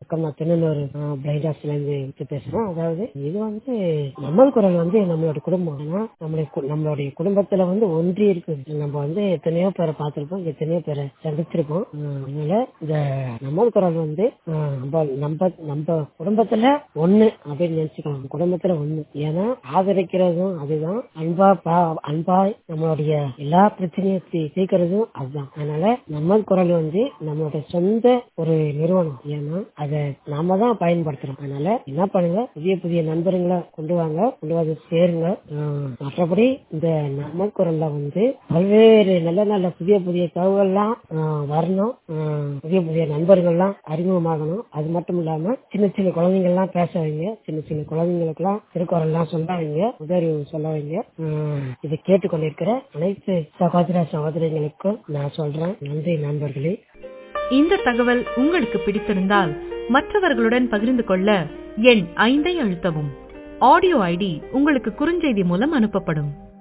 அக்கம் நான் திருநெல்வேலி பிளைண்ட் ஹாஸ்டல்ல இருந்து பேசுறேன் அதாவது இது வந்து நமது குரல் வந்து நம்மளோட குடும்பம் ஆனா நம்மளுடைய கு- நம்மளுடைய குடும்பத்துல வந்து ஒன்றி இருக்கு நம்ம வந்து எத்தனையோ பேரை பார்த்திருப்போம் எத்தனையோ பேரை சந்திச்சிருப்போம் ஆஹ் அதனால இந்த நமது குரல் வந்து ஆஹ் நம்ம நம்ம நம்ம குடும்பத்துல ஒண்ணு அப்படின்னு நினைச்சுக்கலாம் குடும்பத்துல ஒண்ணு ஏன்னா ஆதரிக்கிறதும் அதுதான் அன்பா பா அன்பா நம்மளுடைய எல்லா பிரச்சனையும் தீ- தீர்க்கறதும் அதுதான் அதனால நம்ம குரல் வந்து நம்மளோட சொந்த ஒரு நிறுவனம் ஏன்னா அதை நாம தான் பயன்படுத்துறோம் அதனால என்ன பண்ணுங்க புதிய புதிய நண்பர்களை கொண்டு வாங்க கொண்டு வந்து சேருங்க ஆஹ் மற்றபடி இந்த நம்ம குரல்ல வந்து பல்வேறு நல்ல நல்ல புதிய புதிய தகவல்லாம் ஆஹ் வரணும் ஆஹ் புதிய புதிய நண்பர்கள்லாம் அறிமுகமாகணும் அது மட்டும் இல்லாம சின்ன சின்ன குழந்தைங்கள்லாம் பேச வைங்க சின்ன சின்ன குழந்தைங்களுக்குலாம் திருக்குறள்லாம் சொல்ல வைங்க உதறிவு சொல்ல வைங்க ஆஹ் இதை கேட்டுக்கொண்டிருக்கிற அனைத்து சகோதர சகோதரிகளுக்கும் நான் சொல்றேன் நன்றி நண்பர்களே இந்த தகவல் உங்களுக்கு பிடித்திருந்தால் மற்றவர்களுடன் பகிர்ந்து கொள்ள எண் ஐந்தை அழுத்தவும் ஆடியோ ஐடி உங்களுக்கு குறுஞ்செய்தி மூலம் அனுப்பப்படும்